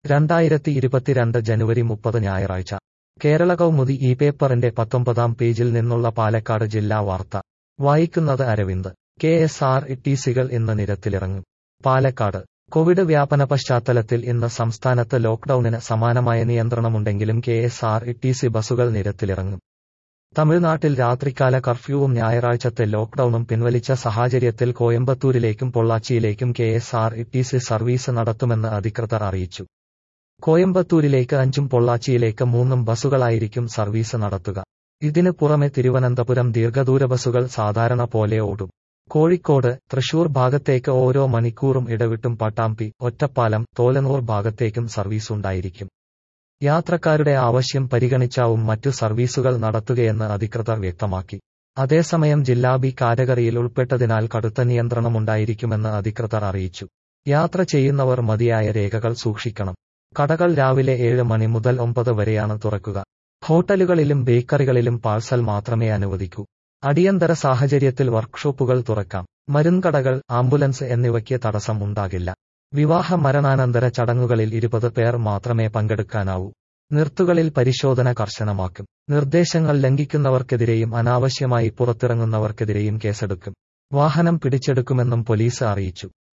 രണ്ടായിരത്തി ഇരുപത്തിരണ്ട് ജനുവരി മുപ്പത് ഞായറാഴ്ച കേരള കൗമുദി ഈ പേപ്പറിന്റെ പത്തൊമ്പതാം പേജിൽ നിന്നുള്ള പാലക്കാട് ജില്ലാ വാർത്ത വായിക്കുന്നത് Aravind K S R T സികൾ ഇന്ന് നിരത്തിലിറങ്ങും പാലക്കാട് കോവിഡ് വ്യാപന പശ്ചാത്തലത്തിൽ ഇന്ന് സംസ്ഥാനത്ത് ലോക്ഡൌണിന് സമാനമായ നിയന്ത്രണമുണ്ടെങ്കിലും K S R T C ബസുകൾ നിരത്തിലിറങ്ങും തമിഴ്നാട്ടിൽ രാത്രികാല കർഫ്യൂവും ഞായറാഴ്ചത്തെ ലോക്ഡൌണും പിൻവലിച്ച സാഹചര്യത്തിൽ കോയമ്പത്തൂരിലേക്കും പൊള്ളാച്ചിയിലേക്കും K S R T C service നടത്തുമെന്ന് അധികൃതർ അറിയിച്ചു കോയമ്പത്തൂരിലേക്ക് അഞ്ചും പൊള്ളാച്ചിയിലേക്ക് മൂന്നും ബസുകളായിരിക്കും സർവീസ് നടത്തുക ഇതിനു പുറമെ തിരുവനന്തപുരം ദീർഘദൂര ബസുകൾ സാധാരണ പോലെ ഓടും കോഴിക്കോട് തൃശൂർ ഭാഗത്തേക്ക് ഓരോ മണിക്കൂറും ഇടവിട്ടും പട്ടാമ്പി ഒറ്റപ്പാലം തോലനൂർ ഭാഗത്തേക്കും സർവീസ് ഉണ്ടായിരിക്കും യാത്രക്കാരുടെ ആവശ്യം പരിഗണിച്ചാവും മറ്റു സർവീസുകൾ നടത്തുകയെന്ന് അധികൃതർ വ്യക്തമാക്കി അതേസമയം ജില്ലാ ബി കാറ്റഗറിയിൽ ഉൾപ്പെട്ടതിനാൽ കടുത്ത നിയന്ത്രണമുണ്ടായിരിക്കുമെന്ന് അധികൃതർ അറിയിച്ചു യാത്ര ചെയ്യുന്നവർ മതിയായ രേഖകൾ സൂക്ഷിക്കണം കടകൾ രാവിലെ ഏഴ് മണി മുതൽ ഒമ്പത് വരെയാണ് തുറക്കുക ഹോട്ടലുകളിലും ബേക്കറികളിലും പാഴ്സൽ മാത്രമേ അനുവദിക്കൂ അടിയന്തര സാഹചര്യത്തിൽ വർക്ക്ഷോപ്പുകൾ തുറക്കാം മരുന്നുകടകൾ ആംബുലൻസ് എന്നിവയ്ക്ക് തടസ്സം ഉണ്ടാകില്ല വിവാഹ മരണാനന്തര ചടങ്ങുകളിൽ ഇരുപത് പേർ മാത്രമേ പങ്കെടുക്കാനാവൂ നിർത്തുകളിൽ പരിശോധന കർശനമാക്കും നിർദ്ദേശങ്ങൾ ലംഘിക്കുന്നവർക്കെതിരെയും അനാവശ്യമായി പുറത്തിറങ്ങുന്നവർക്കെതിരെയും കേസെടുക്കും വാഹനം പിടിച്ചെടുക്കുമെന്നും പോലീസ് അറിയിച്ചു